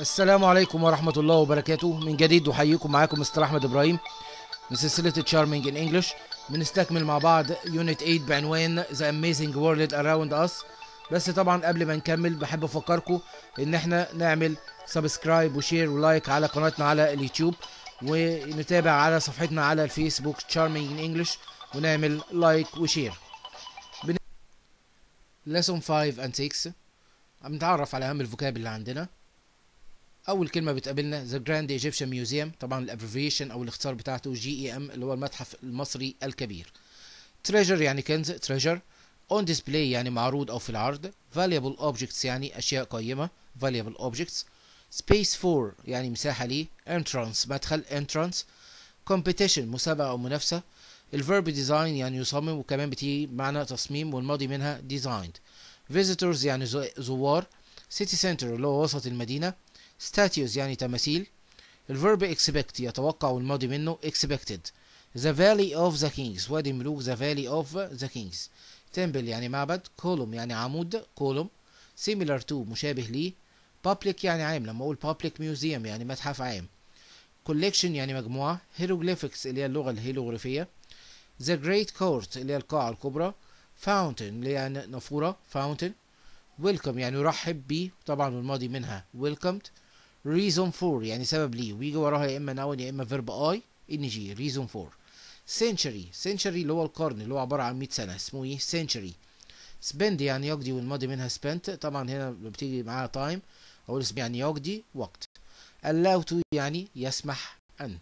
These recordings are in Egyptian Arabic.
السلام عليكم ورحمة الله وبركاته من جديد أحييكم معاكم مستر أحمد إبراهيم من سلسلة تشارمينج إن إنجلش بنستكمل مع بعض يونت 8 بعنوان The Amazing World Around Us بس طبعا قبل ما نكمل بحب أفكركم إن إحنا نعمل سبسكرايب وشير ولايك على قناتنا على اليوتيوب ونتابع على صفحتنا على الفيسبوك Charming in English ونعمل لايك وشير بن... Lesson 5 and 6 بنتعرف على أهم الفوكاب اللي عندنا اول كلمه بتقابلنا ذا جراند ايجيبشن ميوزيوم طبعا الابريفيشن او الاختصار بتاعته جي اي ام اللي هو المتحف المصري الكبير تريجر يعني كنز تريجر اون ديسبلاي يعني معروض او في العرض valuable objects يعني اشياء قيمه valuable objects space for يعني مساحه ليه entrance مدخل entrance competition مسابقه او منافسه الفيرب ديزاين يعني يصمم وكمان بتيجي معنى تصميم والماضي منها designed visitors يعني زوار city center اللي هو وسط المدينه statues يعني تماثيل الفيرب expect يتوقع والماضي منه expected the valley of the kings وادي الملوك the valley of the kings temple يعني معبد column يعني عمود column similar to مشابه ليه public يعني عام لما اقول public museum يعني متحف عام collection يعني مجموعة hieroglyphics اللي هي اللغة الهيروغليفية the great court اللي هي القاعة الكبرى fountain اللي هي نافورة fountain welcome يعني يرحب بيه طبعا والماضي منها welcomed reason for يعني سبب ليه ويجي وراها يا اما noun يا اما verb I ان جي reason for century century اللي هو القرن اللي هو عبارة عن 100 سنة اسمه ايه century spend يعني يقضي والماضي منها spent طبعا هنا بتيجي معاها time او اسم يعني يقضي وقت allow to يعني يسمح ان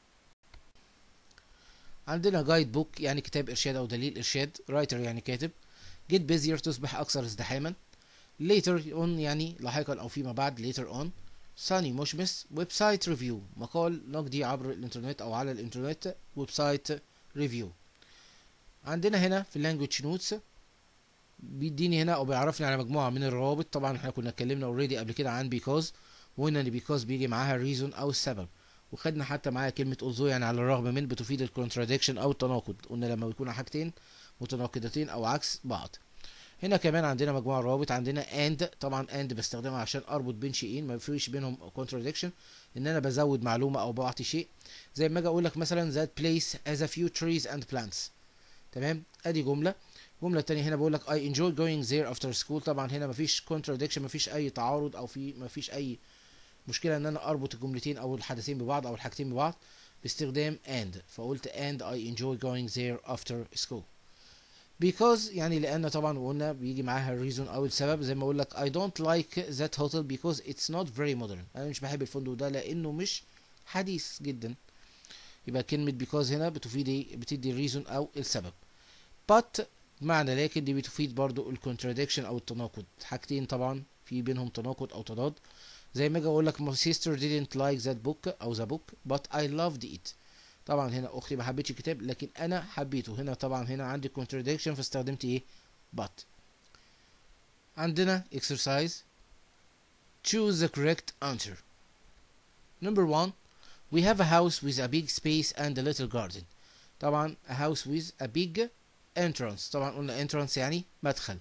عندنا جايد بوك يعني كتاب ارشاد او دليل ارشاد رايتر يعني كاتب get busier تصبح اكثر ازدحاما later on يعني لاحقا او فيما بعد later on ساني مشمس ويب سايت ريفيو مقال نقدي عبر الانترنت او على الانترنت ويب سايت ريفيو عندنا هنا في اللانجوج نوتس بيديني هنا او بيعرفني على مجموعه من الروابط طبعا احنا كنا اتكلمنا اوريدي قبل كده عن بيكوز وقلنا ان بيكوز بيجي معاها الريزون او السبب وخدنا حتى معاها كلمه اولزو يعني على الرغم من بتفيد الكونتراديكشن او التناقض قلنا لما بيكون حاجتين متناقضتين او عكس بعض هنا كمان عندنا مجموعه روابط عندنا اند طبعا اند بستخدمها عشان اربط بين شيئين ما فيش بينهم كونتراديكشن ان انا بزود معلومه او بعطي شيء زي ما اجي اقول لك مثلا that place has a few trees and plants تمام ادي جمله الجمله الثانيه هنا بقول لك I enjoy going there after school طبعا هنا مفيش contradiction مفيش اي تعارض او في مفيش اي مشكله ان انا اربط الجملتين او الحدثين ببعض او الحاجتين ببعض باستخدام and فقلت and I enjoy going there after school because يعني لان طبعا قلنا بيجي معاها الريزون او السبب زي ما اقول لك I don't like that hotel because it's not very modern انا مش بحب الفندق ده لانه مش حديث جدا يبقى كلمة because هنا بتفيد ايه بتدي الريزون او السبب but معنى لكن دي بتفيد برضو الكونتراديكشن او التناقض حاجتين طبعا في بينهم تناقض او تضاد زي ما اجي اقول لك my sister didn't like that book او the book but I loved it طبعا هنا اختي ما حبتش الكتاب لكن انا حبيته هنا طبعا هنا عندي contradiction فاستخدمت ايه but عندنا exercise choose the correct answer number one we have a house with a big space and a little garden طبعا a house with a big entrance طبعا قلنا entrance يعني مدخل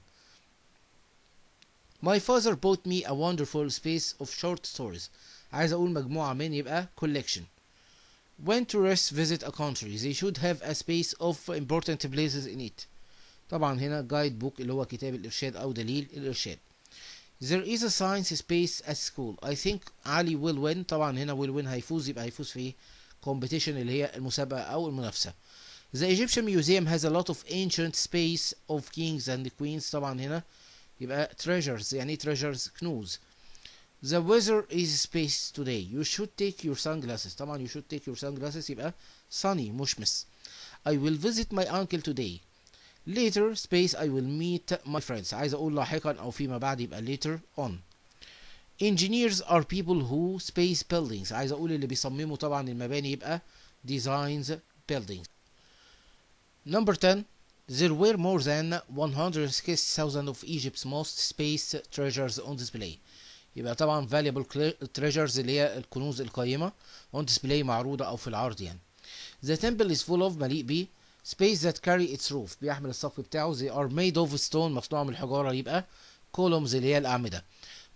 my father bought me a wonderful space of short stories عايز اقول مجموعة من يبقى collection When tourists visit a country, they should have a space of important places in it. طبعا هنا guide book اللي هو كتاب الإرشاد أو دليل الإرشاد. There is a science space at school. I think علي will win. طبعا هنا will win هيفوز يبقى هيفوز في competition اللي هي المسابقة أو المنافسة. The Egyptian Museum has a lot of ancient space of kings and queens. طبعا هنا يبقى treasures يعني treasures كنوز. The weather is space today. You should take your sunglasses. طبعا you should take your sunglasses يبقى sunny مشمس. I will visit my uncle today. Later space I will meet my friends. عايز اقول لاحقا او فيما بعد يبقى later on. Engineers are people who space buildings. عايز اقول اللي بيصمموا طبعا المباني يبقى designs buildings. Number 10. There were more than 160,000 of Egypt's most space treasures on display. يبقى طبعا valuable treasures اللي هي الكنوز القيمة on display معروضة أو في العرض يعني. The temple is full of مليء بيه space that carry its roof بيحمل السقف بتاعه they are made of stone مصنوعة من الحجارة يبقى columns اللي هي الأعمدة.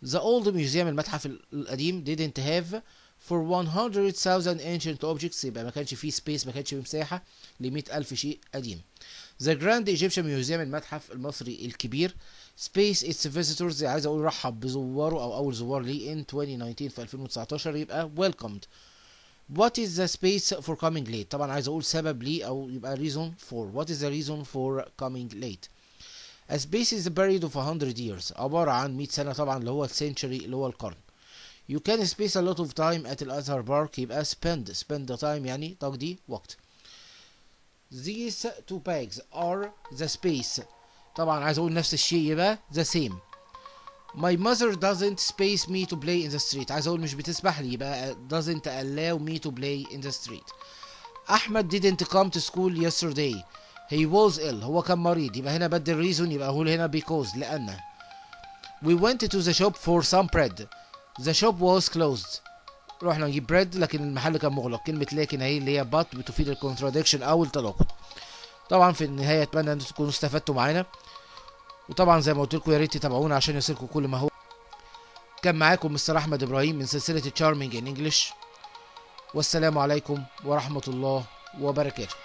The old museum المتحف القديم didn't have for 100,000 ancient objects يبقى ما كانش فيه سبيس ما كانش فيه مساحة ل 100,000 شيء قديم. The Grand Egyptian Museum المتحف المصري الكبير Space its visitors عايز اقول رحب بزواره او اول زوار ليه in 2019 في 2019 يبقى welcomed. What is the space for coming late؟ طبعا عايز اقول سبب ليه او يبقى reason for. What is the reason for coming late؟ A space is a period of 100 years عبارة عن 100 سنة طبعا اللي هو السنشري اللي هو القرن. You can space a lot of time at الازهر بارك يبقى spend spend the time يعني تقضي وقت. These two bags are the space طبعا عايز اقول نفس الشيء يبقى the same. My mother doesn't space me to play in the street عايز اقول مش بتسمح لي يبقى doesn't allow me to play in the street. احمد didn't come to school yesterday. He was ill هو كان مريض يبقى هنا بدل reason يبقى اقول هنا because لأن. We went to the shop for some bread. The shop was closed. رحنا نجيب بريد لكن المحل كان مغلق كلمة لكن اهي اللي هي but بتفيد الكونتراديكشن أو التناقض. طبعا في النهاية أتمنى أن تكونوا استفدتوا معانا. وطبعا زي ما قلت لكم يا ريت تتابعونا عشان يصلكم كل ما هو. كان معاكم مستر أحمد إبراهيم من سلسلة تشارمينج إن إنجلش. والسلام عليكم ورحمة الله وبركاته.